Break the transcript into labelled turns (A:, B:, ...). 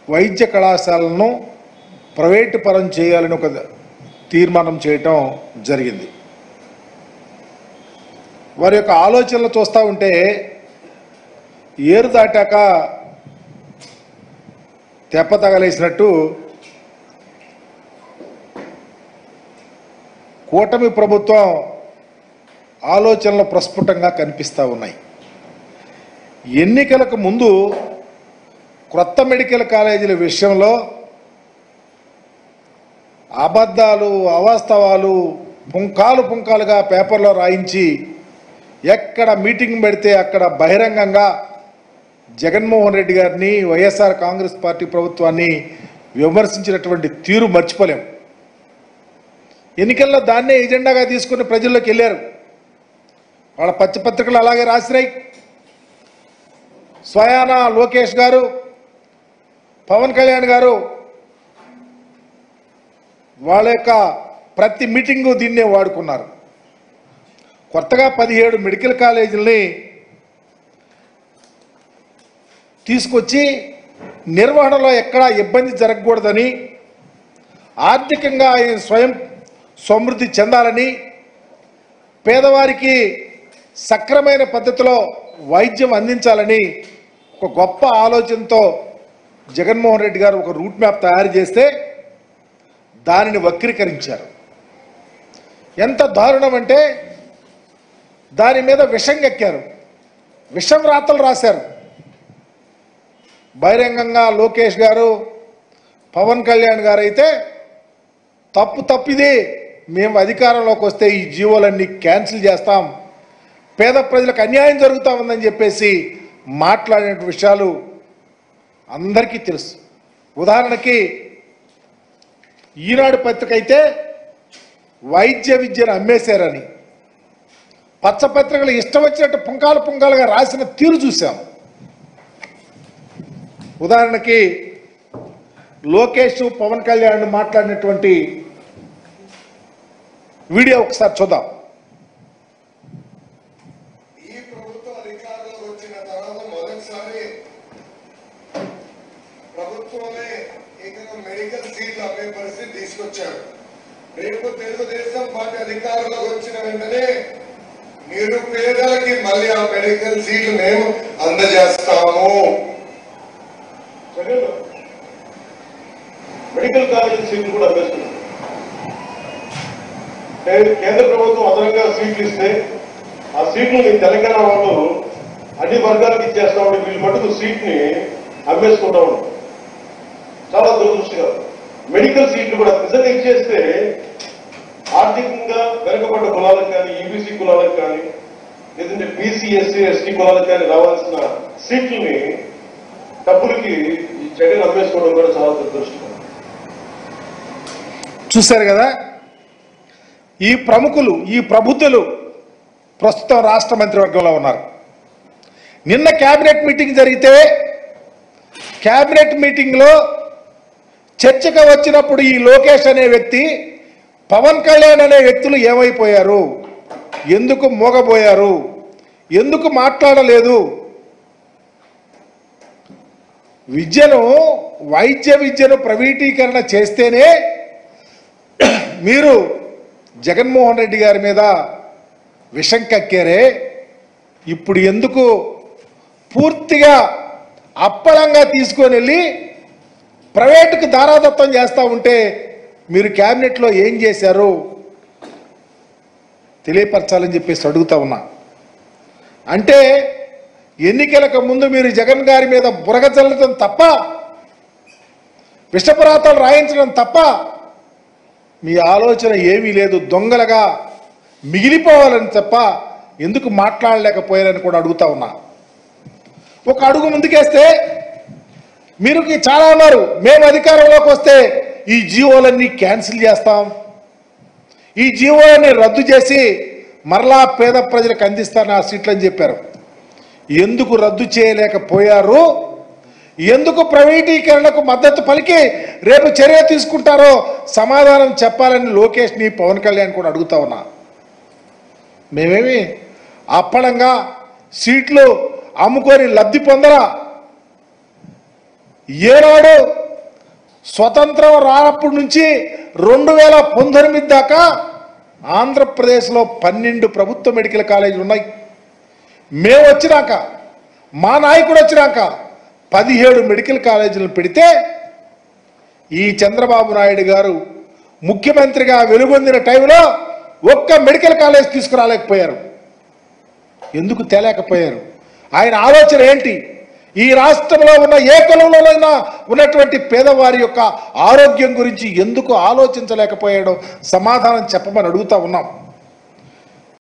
A: వైద్య కళాశాలను ప్రైవేటు పరం చేయాలని ఒక తీర్మానం చేయటం జరిగింది వారి యొక్క ఆలోచనలు చూస్తూ ఉంటే ఏరు దాటాక తెప్ప తగలేసినట్టు కూటమి ప్రభుత్వం ఆలోచనలు ప్రస్ఫుటంగా కనిపిస్తూ ఉన్నాయి ఎన్నికలకు ముందు క్రొత్త మెడికల్ కాలేజీల విషయంలో అబద్ధాలు అవాస్తవాలు పుంకాలు పుంకాలుగా పేపర్లో రాయించి ఎక్కడ మీటింగ్ పెడితే అక్కడ బహిరంగంగా జగన్మోహన్ రెడ్డి గారిని వైఎస్ఆర్ కాంగ్రెస్ పార్టీ ప్రభుత్వాన్ని విమర్శించినటువంటి తీరు మర్చిపోలేం ఎన్నికల్లో దాన్నే ఎజెండాగా తీసుకుని ప్రజల్లోకి వెళ్ళారు వాళ్ళ పచ్చ పత్రికలు అలాగే రాసినాయి స్వయాన లోకేష్ గారు పవన్ కళ్యాణ్ గారు వాళ్ళ యొక్క ప్రతి మీటింగు దీన్నే వాడుకున్నారు కొత్తగా పదిహేడు మెడికల్ కాలేజీలని తీసుకొచ్చి నిర్వహణలో ఎక్కడా ఇబ్బంది జరగకూడదని ఆర్థికంగా ఆయన స్వయం సమృద్ధి చెందాలని పేదవారికి సక్రమైన పద్ధతిలో వైద్యం అందించాలని ఒక గొప్ప ఆలోచనతో జగన్మోహన్ రెడ్డి గారు ఒక రూట్ మ్యాప్ తయారు చేస్తే దానిని వక్రీకరించారు ఎంత దారుణం అంటే దాని మీద విషం ఎక్కారు విషం రాతలు రాశారు బహిరంగంగా లోకేష్ గారు పవన్ కళ్యాణ్ గారు అయితే తప్పు తప్పిది మేము అధికారంలోకి వస్తే ఈ జీవోలన్నీ క్యాన్సిల్ చేస్తాం పేద ప్రజలకు అన్యాయం జరుగుతూ ఉందని చెప్పేసి మాట్లాడిన విషయాలు అందరికీ తెలుసు ఉదాహరణకి ఈనాడు పత్రిక అయితే వైద్య విద్యను అమ్మేశారని పచ్చపత్రికలు ఇష్టం వచ్చినట్టు పుంకాలు పుంకాలుగా రాసిన తీరు చూసాం ఉదాహరణకి లోకేష్ పవన్ కళ్యాణ్ మాట్లాడినటువంటి వీడియో ఒకసారి చూద్దాం
B: ఈ ప్రభుత్వం అధికారంలోకి వచ్చిన తర్వాత మొదటిసారి ప్రభుత్వమే ఇక మెడికల్ సీట్లు అమ్మే పరిస్థితి తీసుకొచ్చారు రేపు తెలుగుదేశం పార్టీ అధికారంలోకి వచ్చిన వెంటనే నిరుపేదలకి మళ్ళీ ఆ మెడికల్ సీట్లు మేము అందజేస్తాము
C: సెకండ్ మెడికల్ కాలేజ్ సీట్లు కూడా అమ్మేస్తున్నారు కే- కేంద్ర ప్రభుత్వం అదనంగా సీట్లు ఇస్తే ఆ సీట్లు ఈ తెలంగాణ వాళ్ళు అన్ని వర్గాలకు ఇచ్చేస్తా ఉంటే వీళ్ళు మటుకు సీట్ ని అమ్మేసుకుంటా ఉంటారు చాలా దురదృష్టకరం మెడికల్ సీట్లు కూడా నిజంగా ఇచ్చేస్తే ఆర్థికంగా వెనుకబడ్డ కులాలకు కానీ ఈబీసీ కులాలకు కానీ లేదంటే బీసీ ఎస్సీ ఎస్టీ కులాలకు కానీ రావాల్సిన సీట్లని డబ్బులకి ఈ జగన్ అమ్మేసుకోవడం కూడా చాలా దురదృష్టకరం
A: చూశారు కదా ఈ ప్రముఖులు ఈ ప్రబుద్ధులు ప్రస్తుతం రాష్ట్ర మంత్రివర్గంలో ఉన్నారు నిన్న కేబినెట్ మీటింగ్ జరిగితే కేబినెట్ మీటింగ్లో చర్చకు వచ్చినప్పుడు ఈ లోకేష్ అనే వ్యక్తి పవన్ కళ్యాణ్ అనే వ్యక్తులు ఏమైపోయారు ఎందుకు మోగబోయారు ఎందుకు మాట్లాడలేదు విద్యను వైద్య విద్యను ప్రైవేటీకరణ చేస్తేనే మీరు జగన్మోహన్ రెడ్డి గారి మీద విషం కక్కారే ఇప్పుడు ఎందుకు పూర్తిగా అప్పళంగా తీసుకొని వెళ్ళి ప్రైవేటుకు దారాదత్తం చేస్తూ ఉంటే మీరు క్యాబినెట్లో ఏం చేశారు తెలియపరచాలని చెప్పేసి అడుగుతా ఉన్నా అంటే ఎన్నికలకు ముందు మీరు జగన్ గారి మీద బురగ చల్లడం తప్ప విషపరాతాలు రాయించడం తప్ప మీ ఆలోచన ఏమీ లేదు దొంగలుగా మిగిలిపోవాలని తప్ప ఎందుకు మాట్లాడలేకపోయారని కూడా అడుగుతా ఉన్నా ఒక అడుగు ముందుకేస్తే మీరు చాలా అన్నారు మేము అధికారంలోకి వస్తే ఈ జీవోలన్నీ క్యాన్సిల్ చేస్తాం ఈ జీవోలని రద్దు చేసి మరలా పేద ప్రజలకు అందిస్తాను ఆ సీట్లు అని చెప్పారు ఎందుకు రద్దు చేయలేకపోయారు ఎందుకు ప్రైవేటీకరణకు మద్దతు పలికి రేపు చర్య తీసుకుంటారో సమాధానం చెప్పాలని లోకేష్ని పవన్ కళ్యాణ్ కూడా అడుగుతా ఉన్నా మేమేమి అప్పడంగా సీట్లు అమ్ముకొని లబ్ధి పొందరా ఏనాడు స్వతంత్రం రానప్పటి నుంచి రెండు వేల పంతొమ్మిది దాకా ఆంధ్రప్రదేశ్లో పన్నెండు ప్రభుత్వ మెడికల్ కాలేజీలు ఉన్నాయి మేము వచ్చినాక మా నాయకుడు వచ్చినాక పదిహేడు మెడికల్ కాలేజీలు పెడితే ఈ చంద్రబాబు నాయుడు గారు ముఖ్యమంత్రిగా వెలుగొందిన టైంలో ఒక్క మెడికల్ కాలేజ్ తీసుకురాలేకపోయారు ఎందుకు తేలేకపోయారు ఆయన ఆలోచన ఏంటి ఈ రాష్ట్రంలో ఉన్న ఏ కులంలోనైనా ఉన్నటువంటి పేదవారి యొక్క ఆరోగ్యం గురించి ఎందుకు ఆలోచించలేకపోయాడో సమాధానం చెప్పమని అడుగుతా ఉన్నాం